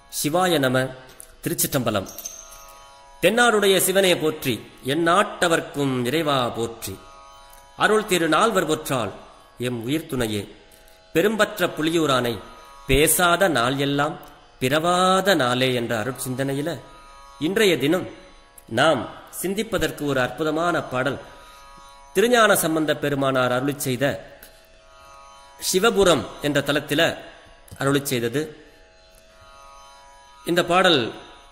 சிவாய நம திருச்சிற்றம்பலம் தென்னாடுடைய சிவனே போற்றி எந்நாட்டவர்க்கும் இறைவா போற்றி அருள் திரு நால்வர் போற்றால் எம் உயிர் துணையே பெரும்பற்ற புலியூரானை பேசாத நாள் எல்லாம் பிறவாத நாளே என்ற அருட்சிந்தனையில இன்றைய தினம் நாம் சிந்திப்பதற்கு ஒரு அற்புதமான பாடல் திருஞான சம்பந்த பெருமானார் அருளிச் செய்த சிவபுரம் என்ற தலத்தில அருளிச் செய்தது இந்த பாடல்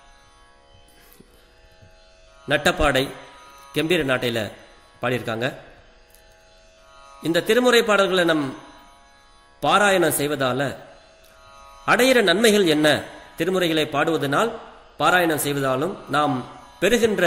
நட்டப்பாடை கம்பீர நாட்டையில் பாடியிருக்காங்க இந்த திருமுறை பாடல்களை நம் பாராயணம் செய்வதால அடையிற நன்மைகள் என்ன திருமுறைகளை பாடுவதனால் பாராயணம் செய்வதாலும் நாம் பெறுகின்ற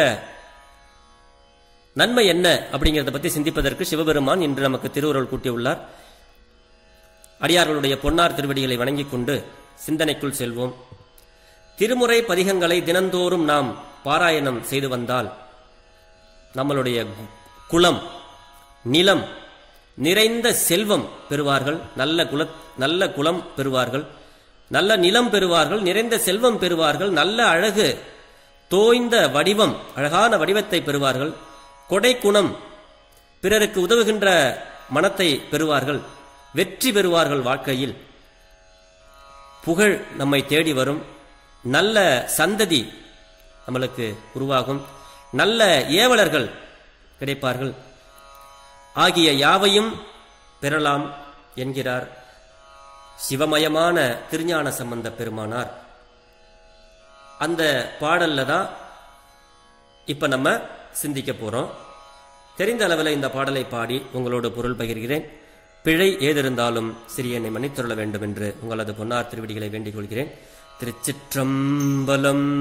நன்மை என்ன அப்படிங்கிறத பற்றி சிந்திப்பதற்கு சிவபெருமான் இன்று நமக்கு திருவுருள் கூட்டியுள்ளார் அடியார்களுடைய பொன்னார் திருவடிகளை வணங்கிக் கொண்டு சிந்தனைக்குள் செல்வோம் திருமுறை பதிகங்களை தினந்தோறும் நாம் பாராயணம் செய்து வந்தால் நம்மளுடைய குலம் நிலம் நிறைந்த செல்வம் பெறுவார்கள் நல்ல குல நல்ல குலம் பெறுவார்கள் நல்ல நிலம் பெறுவார்கள் நிறைந்த செல்வம் பெறுவார்கள் நல்ல அழகு தோய்ந்த வடிவம் அழகான வடிவத்தை பெறுவார்கள் கொடை குணம் பிறருக்கு உதவுகின்ற மனத்தை பெறுவார்கள் வெற்றி பெறுவார்கள் வாழ்க்கையில் புகழ் நம்மை தேடி வரும் நல்ல சந்ததி நம்மளுக்கு உருவாகும் நல்ல ஏவலர்கள் கிடைப்பார்கள் ஆகிய யாவையும் பெறலாம் என்கிறார் சிவமயமான திருஞான சம்பந்த பெருமானார் அந்த பாடல்ல தான் இப்ப நம்ம சிந்திக்க போறோம் தெரிந்த அளவில் இந்த பாடலை பாடி உங்களோடு பொருள் பகிர்கிறேன் பிழை ஏதிருந்தாலும் சிறியனை மன்னித்துள்ள வேண்டும் என்று உங்களது பொன்னார் திருவிடிகளை வேண்டிக் கொள்கிறேன் திருச்சிற்றம்பலம்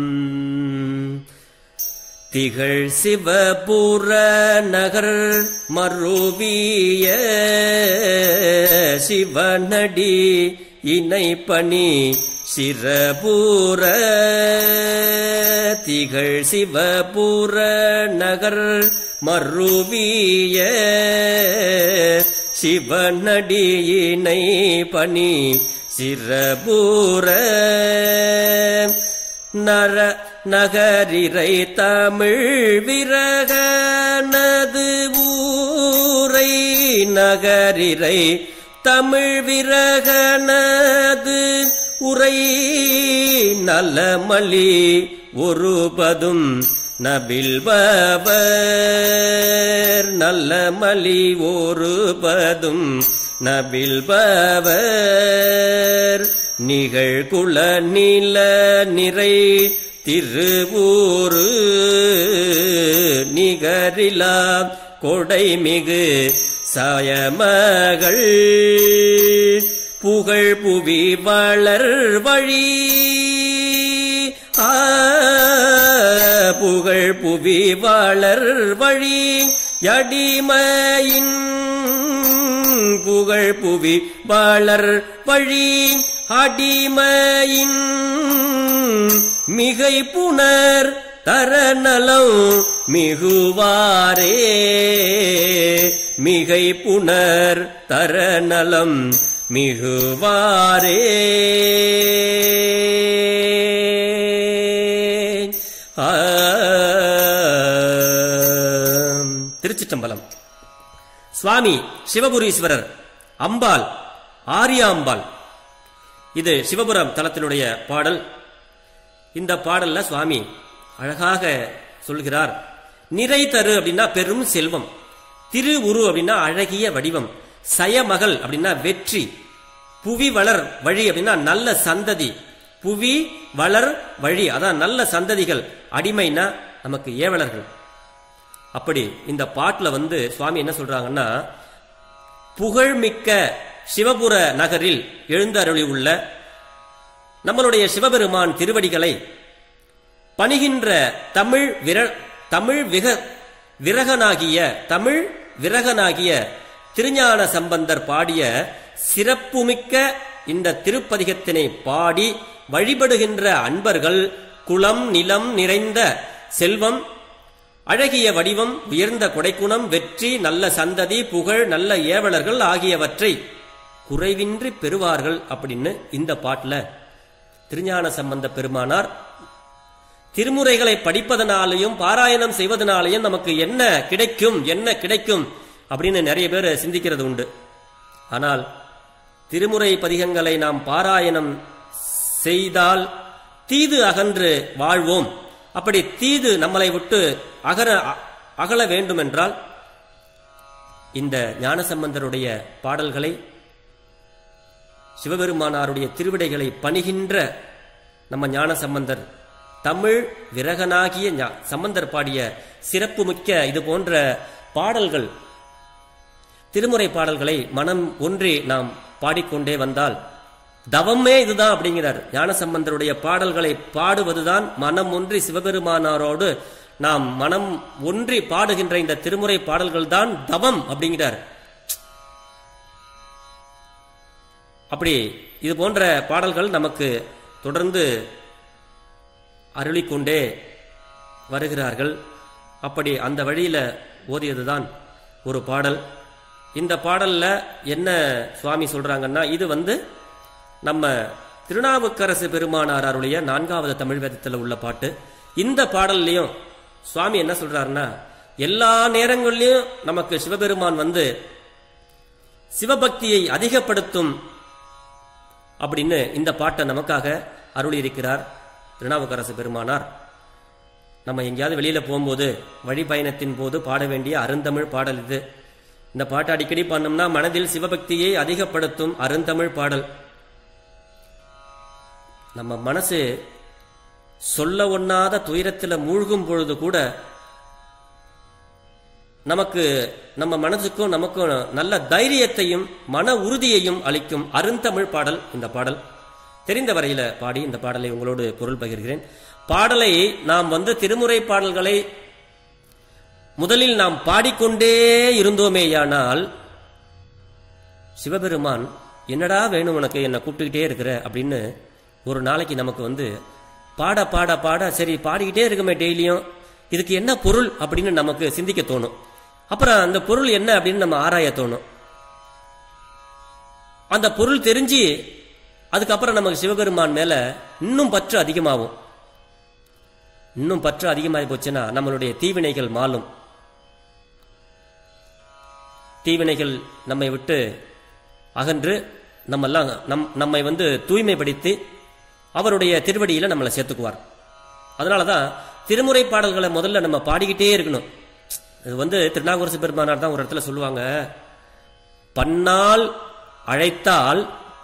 திகழ் சிவபுர நகர் மருவிய சிவனடி இணைப்பணி சிறபூர திகழ் சிவபுர நகர் மருவிய சிவனடியினை பணி சிறபூர நர நகரிரை தமிழ் விரகனது ஊரை நகரிரை தமிழ் விரகனது உரை நலமலி ஒருபதும் நபில்பவர் நல்லமலி ஒருபதும் நபில்பவர் நிகழ்குல நில நிறை திருவூரு நிகரிலா கொடைமிகு சாயமகள் புகழ் புவி வளர் வழி ஆ புகழ் புவி வளர் வழி யடிமையின் புகழ் புவி வளர் வழி அடிமையின் மிகை புனர் தரநலம் மிகுவாரே மிகை புனர் தரநலம் மிகுவாரே திருச்சிற்றம்பலம் சுவாமி சிவபுரீஸ்வரர் அம்பாள் ஆரியாம்பாள் இது சிவபுரம் தலத்தினுடைய பாடல் இந்த பாடல்ல சுவாமி அழகாக சொல்கிறார் நிறை தரு அப்படின்னா பெரும் செல்வம் திரு உரு அப்படின்னா அழகிய வடிவம் சயமகள் அப்படின்னா வெற்றி புவி வளர் வழி அப்படின்னா நல்ல சந்ததி புவி வளர் வழி அதான் நல்ல சந்ததிகள் அடிமைனா நமக்கு ஏவலர்கள் அப்படி இந்த பாட்டில் வந்து சுவாமி என்ன சொல்றாங்கன்னா புகழ்மிக்க சிவபுர நகரில் எழுந்தருளி உள்ள நம்மளுடைய சிவபெருமான் திருவடிகளை பணிகின்ற தமிழ் விர தமிழ் விக விரகனாகிய தமிழ் விரகனாகிய திருஞான சம்பந்தர் பாடிய சிறப்புமிக்க இந்த திருப்பதிகத்தினை பாடி வழிபடுகின்ற அன்பர்கள் குளம் நிலம் நிறைந்த செல்வம் அழகிய வடிவம் உயர்ந்த கொடைக்குணம் வெற்றி நல்ல சந்ததி புகழ் நல்ல ஏவலர்கள் ஆகியவற்றை குறைவின்றி பெறுவார்கள் அப்படின்னு இந்த பாட்டுல திருஞான சம்பந்த பெருமானார் திருமுறைகளை படிப்பதனாலையும் பாராயணம் செய்வதனாலையும் நமக்கு என்ன கிடைக்கும் என்ன கிடைக்கும் அப்படின்னு நிறைய பேர் சிந்திக்கிறது உண்டு ஆனால் திருமுறை பதிகங்களை நாம் பாராயணம் செய்தால் தீது அகன்று வாழ்வோம் அப்படி தீது நம்மளை விட்டு அகர அகல வேண்டும் என்றால் இந்த ஞானசம்பந்தருடைய பாடல்களை சிவபெருமானாருடைய திருவிடைகளை பணிகின்ற நம்ம ஞானசம்பந்தர் தமிழ் விரகனாகிய ஞா- சம்பந்தர் பாடிய சிறப்புமிக்க இது போன்ற பாடல்கள் திருமுறை பாடல்களை மனம் ஒன்றி நாம் பாடிக்கொண்டே வந்தால் தவமே இதுதான் அப்படிங்கிறார் ஞானசம்பந்தருடைய பாடல்களை பாடுவதுதான் மனம் ஒன்றி சிவபெருமானாரோடு நாம் மனம் ஒன்றி பாடுகின்ற இந்த திருமுறை பாடல்கள் தான் தவம் அப்படிங்கிறார் அப்படி இது போன்ற பாடல்கள் நமக்கு தொடர்ந்து அருளிக்கொண்டே வருகிறார்கள் அப்படி அந்த வழியில ஓதியதுதான் ஒரு பாடல் இந்த பாடல்ல என்ன சுவாமி சொல்றாங்கன்னா இது வந்து நம்ம திருநாவுக்கரசு பெருமானார் அருளிய நான்காவது தமிழ் வேதத்தில் உள்ள பாட்டு இந்த பாடல்லையும் சுவாமி என்ன சொல்றாருன்னா எல்லா நேரங்களிலும் நமக்கு சிவபெருமான் வந்து சிவபக்தியை அதிகப்படுத்தும் அப்படின்னு இந்த பாட்டை நமக்காக அருளி இருக்கிறார் திருநாவுக்கரசு பெருமானார் நம்ம எங்கேயாவது வெளியில போகும்போது வழி பயணத்தின் போது பாட வேண்டிய அருந்தமிழ் பாடல் இது இந்த பாட்டை அடிக்கடி பாடினோம்னா மனதில் சிவபக்தியை அதிகப்படுத்தும் அருந்தமிழ் பாடல் நம்ம மனசு சொல்ல ஒண்ணாத துயரத்துல மூழ்கும் பொழுது கூட நமக்கு நம்ம மனதுக்கும் நமக்கும் நல்ல தைரியத்தையும் மன உறுதியையும் அளிக்கும் அருந்தமிழ் பாடல் இந்த பாடல் தெரிந்த வரையில பாடி இந்த பாடலை உங்களோடு பொருள் பகிர்கிறேன் பாடலை நாம் வந்து திருமுறை பாடல்களை முதலில் நாம் பாடிக்கொண்டே இருந்தோமேயானால் சிவபெருமான் என்னடா வேணும் உனக்கு என்னை கூப்பிட்டுக்கிட்டே இருக்கிற அப்படின்னு ஒரு நாளைக்கு நமக்கு வந்து பாட பாட பாட சரி பாடிக்கிட்டே இருக்குமே டெய்லியும் இதுக்கு என்ன பொருள் அப்படின்னு நமக்கு சிந்திக்க தோணும் அப்புறம் அந்த பொருள் என்ன அப்படின்னு நம்ம ஆராய தோணும் அந்த பொருள் தெரிஞ்சு அதுக்கப்புறம் நமக்கு சிவபெருமான் மேல இன்னும் பற்று அதிகமாகும் இன்னும் பற்று அதிகமாகி போச்சுன்னா நம்மளுடைய தீவினைகள் மாளும் தீவினைகள் நம்மை விட்டு அகன்று நம்மெல்லாம் நம் நம்மை வந்து தூய்மைப்படுத்தி அவருடைய திருவடியில நம்மளை சேர்த்துக்குவார் அதனால தான் திருமுறை பாடல்களை முதல்ல நம்ம பாடிக்கிட்டே இருக்கணும் இது வந்து திருநாகூரசு பெருமானார் தான் ஒரு இடத்துல சொல்லுவாங்க பன்னால் அழைத்தால்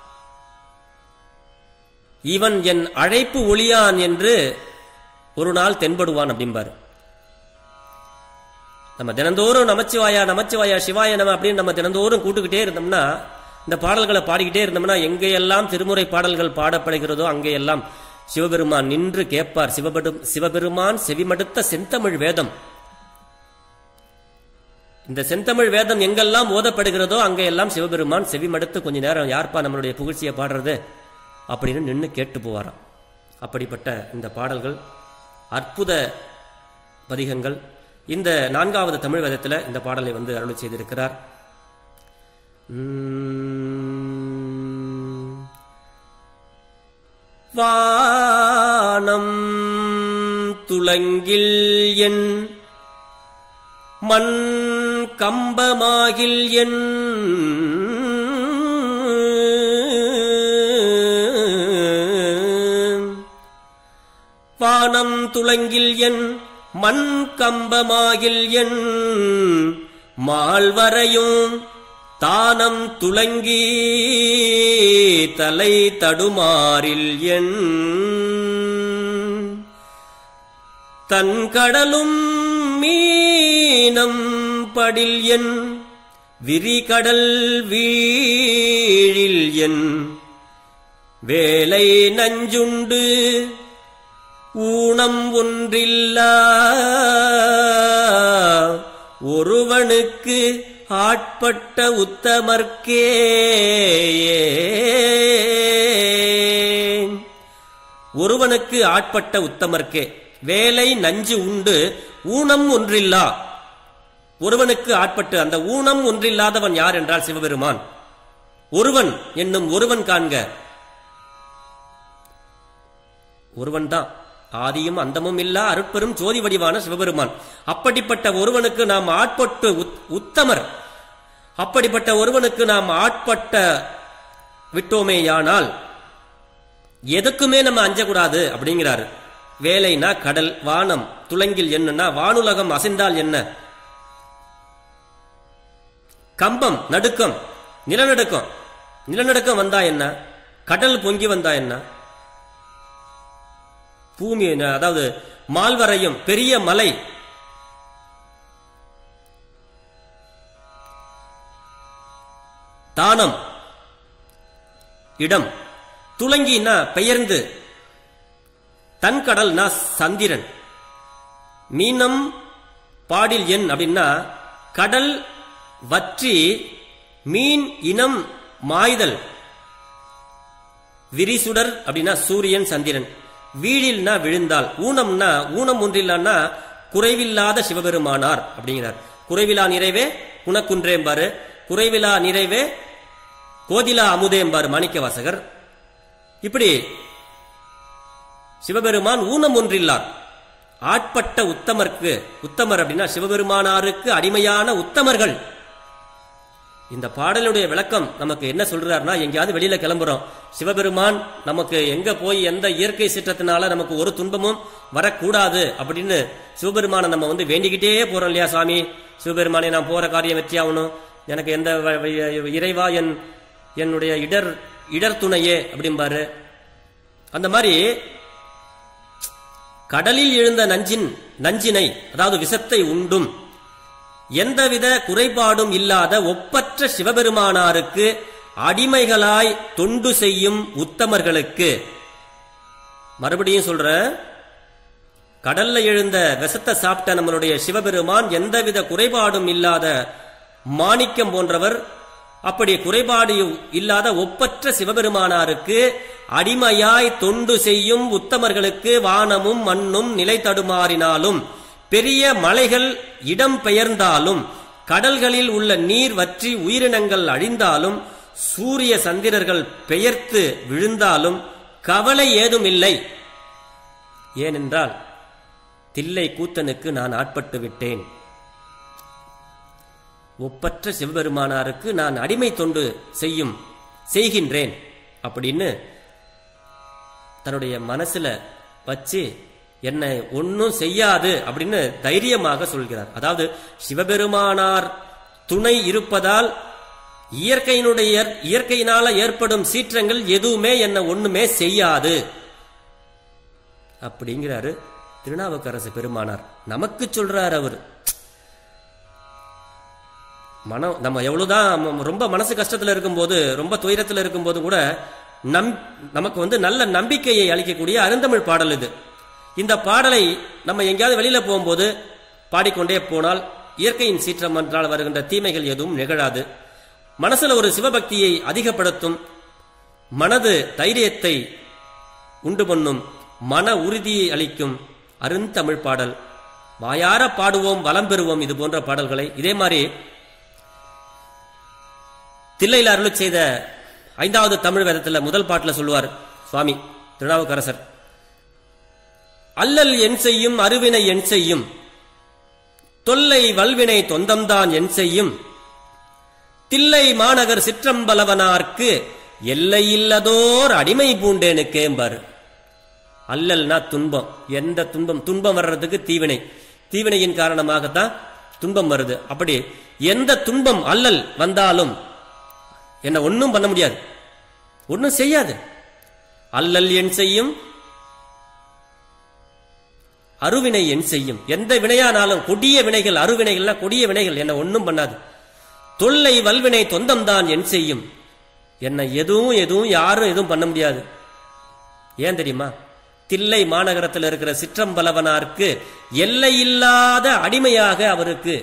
இவன் என் அழைப்பு ஒளியான் என்று ஒரு நாள் தென்படுவான் அப்படிம்பாரு நம்ம தினந்தோறும் நமச்சிவாயா நமச்சிவாயா சிவாய நம அப்படின்னு நம்ம தினந்தோறும் கூட்டுக்கிட்டே இருந்தோம்னா இந்த பாடல்களை பாடிக்கிட்டே இருந்தோம்னா எங்கெல்லாம் திருமுறை பாடல்கள் பாடப்படுகிறதோ அங்கேயெல்லாம் சிவபெருமான் நின்று கேட்பார் சிவபெரு சிவபெருமான் செவிமடுத்த செந்தமிழ் வேதம் இந்த செந்தமிழ் வேதம் எங்கெல்லாம் ஓதப்படுகிறதோ அங்கெல்லாம் சிவபெருமான் செவிமடுத்து கொஞ்ச நேரம் யார்ப்பா நம்மளுடைய புகழ்ச்சியை பாடுறது அப்படின்னு நின்று கேட்டு போவாராம் அப்படிப்பட்ட இந்த பாடல்கள் அற்புத பதிகங்கள் இந்த நான்காவது தமிழ் வேதத்தில் இந்த பாடலை வந்து அருளி செய்திருக்கிறார் உம். வானம் துளங்கில் என் மண் கம்பமாகில் என் வானம் துளங்கில் என் மண் கம்பமாகில் என் மால்வரையும் தானம் துளங்கி தலை தடுமாறில் என் தன் கடலும் மீனம் படில் என் விரிகடல் வீழில் என் வேலை நஞ்சுண்டு ஊனம் ஒன்றில்லா ஒருவனுக்கு ஆட்பட்ட உத்தமர்க்கே ஒருவனுக்கு ஆட்பட்ட உத்தமர்க்கே வேலை நஞ்சு உண்டு ஊனம் ஒன்றில்லா ஒருவனுக்கு ஆட்பட்டு அந்த ஊனம் ஒன்றில்லாதவன் யார் என்றால் சிவபெருமான் ஒருவன் என்னும் ஒருவன் காண்க ஒருவன் தான் ஆதியும் அந்தமும் இல்லா அருட்பெரும் ஜோதி வடிவான சிவபெருமான் அப்படிப்பட்ட ஒருவனுக்கு நாம் ஆட்பட்டு உத்- உத்தமர் அப்படிப்பட்ட ஒருவனுக்கு நாம் ஆட்பட்ட விட்டோமேயானால் எதுக்குமே நம்ம அஞ்சக்கூடாது அப்படிங்கிறாரு வேலைனா கடல் வானம் துலங்கில் என்னன்னா வானுலகம் அசைந்தால் என்ன கம்பம் நடுக்கம் நிலநடுக்கம் நிலநடுக்கம் வந்தா என்ன கடல் பொங்கி வந்தா என்ன பூமி என்ன, அதாவது மால்வரையும் பெரிய மலை தானம் இடம் துலங்கினா பெயர்ந்து தன்கடல்னா சந்திரன் மீனம் பாடில் எண் அப்படின்னா கடல் வற்றி மீன் இனம் மாய்தல் விரிசுடர் அப்படின்னா சூரியன் சந்திரன் வீழில்னா விழுந்தால் ஊனம்னா ஊனம் ஒன்றில்லான்னா குறைவில்லாத சிவபெருமானார் அப்படிங்கிறார் குறைவிலா நிறைவே குணக்குன்றேம்பாரு குறைவிலா நிறைவே கோதிலா அமுதேம்பாரு மாணிக்க வாசகர் இப்படி சிவபெருமான் ஊனம் ஒன்றில்லார் ஆட்பட்ட உத்தமர்க்கு உத்தமர் அப்படின்னா சிவபெருமானாருக்கு அடிமையான உத்தமர்கள் இந்த பாடலுடைய விளக்கம் நமக்கு என்ன சொல்றாருன்னா எங்கேயாவது வெளியில கிளம்புறோம் சிவபெருமான் நமக்கு எங்க போய் எந்த இயற்கை சீற்றத்தினால நமக்கு ஒரு துன்பமும் வரக்கூடாது அப்படின்னு சிவபெருமானை நம்ம வந்து வேண்டிக்கிட்டே போறோம் இல்லையா சுவாமி சிவபெருமானை நான் போற காரியம் வெற்றி ஆகணும் எனக்கு எந்த வ- வ- இறைவா என் என்னுடைய இடர் இடர் துணையே அப்படிம்பாரு அந்த மாதிரி கடலில் எழுந்த நஞ்சின் நஞ்சினை அதாவது விஷத்தை உண்டும் எந்தவித குறைபாடும் இல்லாத ஒப்பற்ற சிவபெருமானாருக்கு அடிமைகளாய் தொண்டு செய்யும் உத்தமர்களுக்கு மறுபடியும் சொல்றேன் கடல்ல எழுந்த விஷத்தை சாப்பிட்ட நம்மளுடைய சிவபெருமான் எந்தவித குறைபாடும் இல்லாத மாணிக்கம் போன்றவர் அப்படி குறைபாடு இல்லாத ஒப்பற்ற சிவபெருமானாருக்கு அடிமையாய் தொண்டு செய்யும் உத்தமர்களுக்கு வானமும் மண்ணும் நிலை தடுமாறினாலும் பெரிய மலைகள் இடம் பெயர்ந்தாலும் கடல்களில் உள்ள நீர் வற்றி உயிரினங்கள் அழிந்தாலும் சூரிய சந்திரர்கள் பெயர்த்து விழுந்தாலும் கவலை ஏதும் இல்லை ஏனென்றால் தில்லை கூத்தனுக்கு நான் ஆட்பட்டு விட்டேன் ஒப்பற்ற சிவபெருமானாருக்கு நான் அடிமை தொண்டு செய்யும் செய்கின்றேன் அப்படின்னு தன்னுடைய மனசுல வச்சு என்னை ஒன்னும் செய்யாது அப்படின்னு தைரியமாக சொல்கிறார் அதாவது சிவபெருமானார் துணை இருப்பதால் இயற்கையினுடைய இயற்கையினால ஏற்படும் சீற்றங்கள் எதுவுமே என்ன ஒண்ணுமே செய்யாது அப்படிங்கிறாரு திருநாவுக்கரசு பெருமானார் நமக்கு சொல்றார் அவர் மனம் நம்ம எவ்வளவுதான் ம- ரொம்ப மனசு கஷ்டத்துல இருக்கும்போது ரொம்ப துயரத்துல இருக்கும்போது கூட நம் நமக்கு வந்து நல்ல நம்பிக்கையை அளிக்கக்கூடிய அருந்தமிழ் பாடல் இது இந்த பாடலை நம்ம எங்கேயாவது வெளியில போகும்போது பாடிக்கொண்டே போனால் இயற்கையின் சீற்றம் என்றால் வருகின்ற தீமைகள் எதுவும் நிகழாது மனசுல ஒரு சிவபக்தியை அதிகப்படுத்தும் மனது தைரியத்தை உண்டு பண்ணும் மன உறுதியை அளிக்கும் அருந்தமிழ் பாடல் வாயார பாடுவோம் வளம் பெறுவோம் இது போன்ற பாடல்களை இதே மாதிரி தில்லையில் அருள் செய்த ஐந்தாவது தமிழ் வேதத்துல முதல் பாட்டுல சொல்லுவார் சுவாமி திருநாவுக்கரசர் அல்லல் என் செய்யும் அருவினை என் செய்யும் தொல்லை வல்வினை தொந்தம்தான் என் செய்யும் தில்லை மாநகர் சிற்றம்பலவனார்க்கு எல்லையில்லதோர் அடிமை பூண்டேனுக்கேம்பார் அல்லல்னா துன்பம் எந்த துன்பம் துன்பம் வர்றதுக்கு தீவினை தீவினையின் காரணமாகத்தான் துன்பம் வருது அப்படி எந்த துன்பம் அல்லல் வந்தாலும் என்ன ஒன்றும் பண்ண முடியாது ஒன்றும் செய்யாது அல்லல் என் செய்யும் அருவினை என் செய்யும் எந்த வினையானாலும் கொடிய வினைகள் அருவினைகள்னா கொடிய வினைகள் என்ன ஒன்றும் பண்ணாது தொல்லை வல்வினை தொந்தம் தான் என் செய்யும் என்ன எதுவும் எதுவும் யாரும் எதுவும் பண்ண முடியாது ஏன் தெரியுமா தில்லை மாநகரத்தில் இருக்கிற சிற்றம்பலவனாருக்கு எல்லையில்லாத அடிமையாக அவருக்கு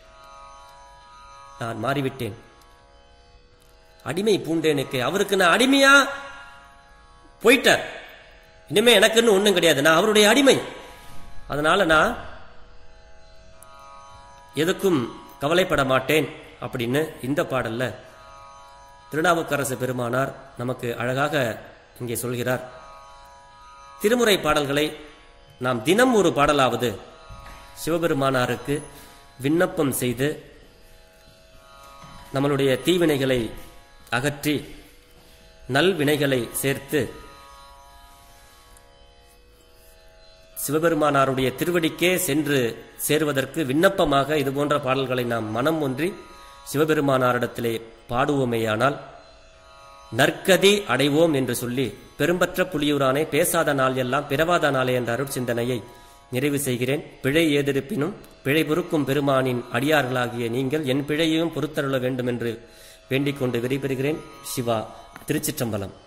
நான் மாறிவிட்டேன் அடிமை பூண்டேனுக்கு அவருக்கு நான் அடிமையா போயிட்டார் இனிமே எனக்குன்னு ஒண்ணும் கிடையாது நான் அவருடைய அடிமை அதனால நான் எதுக்கும் கவலைப்பட மாட்டேன் அப்படின்னு இந்த பாடல்ல திருநாவுக்கரசு பெருமானார் நமக்கு அழகாக இங்கே சொல்கிறார் திருமுறை பாடல்களை நாம் தினம் ஒரு பாடலாவது சிவபெருமானாருக்கு விண்ணப்பம் செய்து நம்மளுடைய தீவினைகளை அகற்றி நல்வினைகளை சேர்த்து சிவபெருமானாருடைய திருவடிக்கே சென்று சேருவதற்கு விண்ணப்பமாக இது போன்ற பாடல்களை நாம் மனம் ஒன்றி சிவபெருமானாரிடத்திலே பாடுவோமேயானால் நற்கதி அடைவோம் என்று சொல்லி பெரும்பற்ற புலியூரானே பேசாத நாள் எல்லாம் பிறவாத நாளே என்ற அருட்சிந்தனையை நிறைவு செய்கிறேன் பிழை ஏதிருப்பினும் பிழை பொறுக்கும் பெருமானின் அடியார்களாகிய நீங்கள் என் பிழையையும் பொறுத்தருள வேண்டும் என்று வேண்டிக் கொண்டு விடைபெறுகிறேன் சிவா திருச்சிற்றம்பலம்